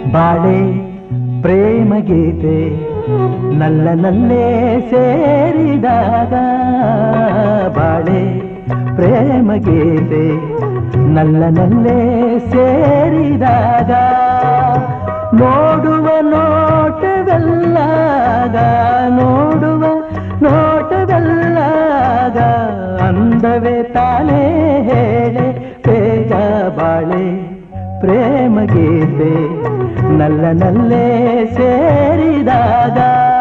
ಬಾಳೆ ಪ್ರೇಮ ಗೀತೆ ನಲ್ಲ ನಲ್ಲೇ ಸೇರಿದಾಗ ಬಾಳೆ ಪ್ರೇಮ ಗೀತೆ ನಲ್ಲ ನಲ್ಲೇ ಸೇರಿದಾಗ ನೋಡುವ ನೋಟವೆಲ್ಲಾಗ ನೋಡುವ ನೋಟವೆಲ್ಲಾಗ ಅಂದವೇ ತಾನೇ ಹೇಳೆ ಬೇಗ ಬಾಳೆ ಪ್ರೇಮ ಗೀತೆ ನಲ್ಲ ನಲ್ಲೇ ಸೇರಿದಾಗ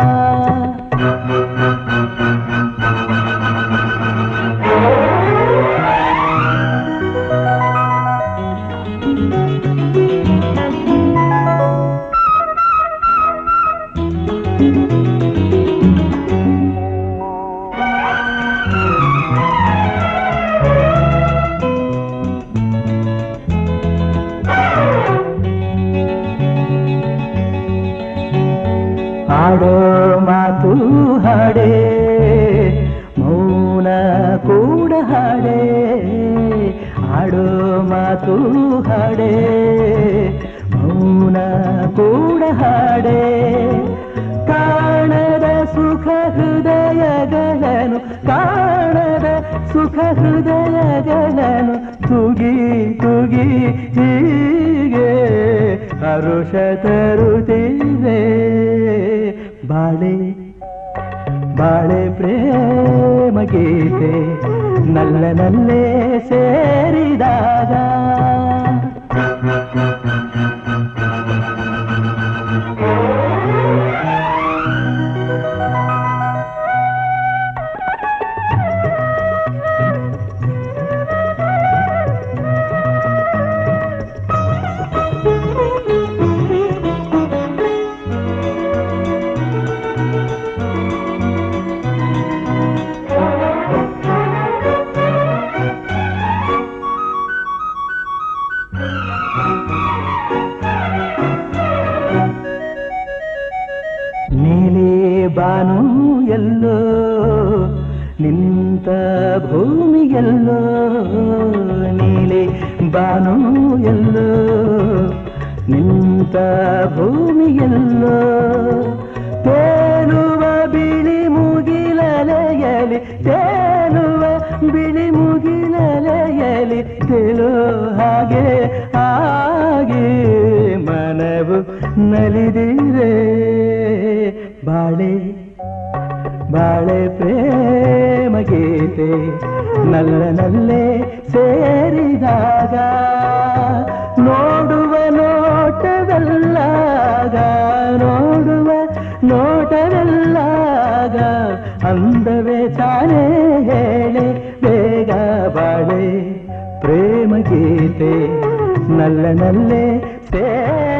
ಹಾಡೋ ಮಾತು ಹಾಡೇ ಮೌನ ಕೂಡ ಹಾಡೇ ಹಾಡೋ ಮಾತು ಹಾಡೇ ಮೌನ ಕೂಡ ಹಾಡೇ ಕಾಣದ ಸುಖ ಹೃದಯಗಳನ್ನು ಕಾಣದ ಸುಖ ಹೃದಯಗಳನ್ನು ತುಗಿ ತುಗಿ ಹೀಗೆ ಹರುಷ ತರುತ್ತಿದೆ ಬಾಳೆ ಬಾಳೆ ಪ್ರೇಮ ಗೀತೆ ನಲ್ಲ ನಲ್ಲೇ ಸೇರಿದಾಗ ನೀಲಿ ಬಾನು ಎಲ್ಲೋ ನಿಂತ ಭೂಮಿಯಲ್ಲೋ ನೀಲಿ ಬಾನು ಎಲ್ಲೋ ನಿಂತ ಭೂಮಿಯಲ್ಲೋ ತೇಲುವ ಬಿಳಿ ಮುಗಿಲಲೆಯಲಿ ತೇಲುವ ಬಿಳಿ ಮುಗಿಲಲೆಯಲಿ ತೇಲೋ ಹಾಗೆ ಹಾಗೆ ಮನವು ನಲಿದಿರೆ ಬಾಳೆ ಬಾಳೆ ಪ್ರೇಮ ಗೀತೆ ನಲ್ಲ ನಲ್ಲೇ ಸೇರಿದಾಗ ನೋಡುವ ನೋಟವೆಲ್ಲಾಗ ನೋಡುವ ನೋಟವೆಲ್ಲಾಗ ಅಂದವೇ ತಾನೇ ಹೇಳೆ ಬೇಗ ಬಾಳೆ ಪ್ರೇಮ ಗೀತೆ ನಲ್ಲ ನಲ್ಲೇ ಸೇ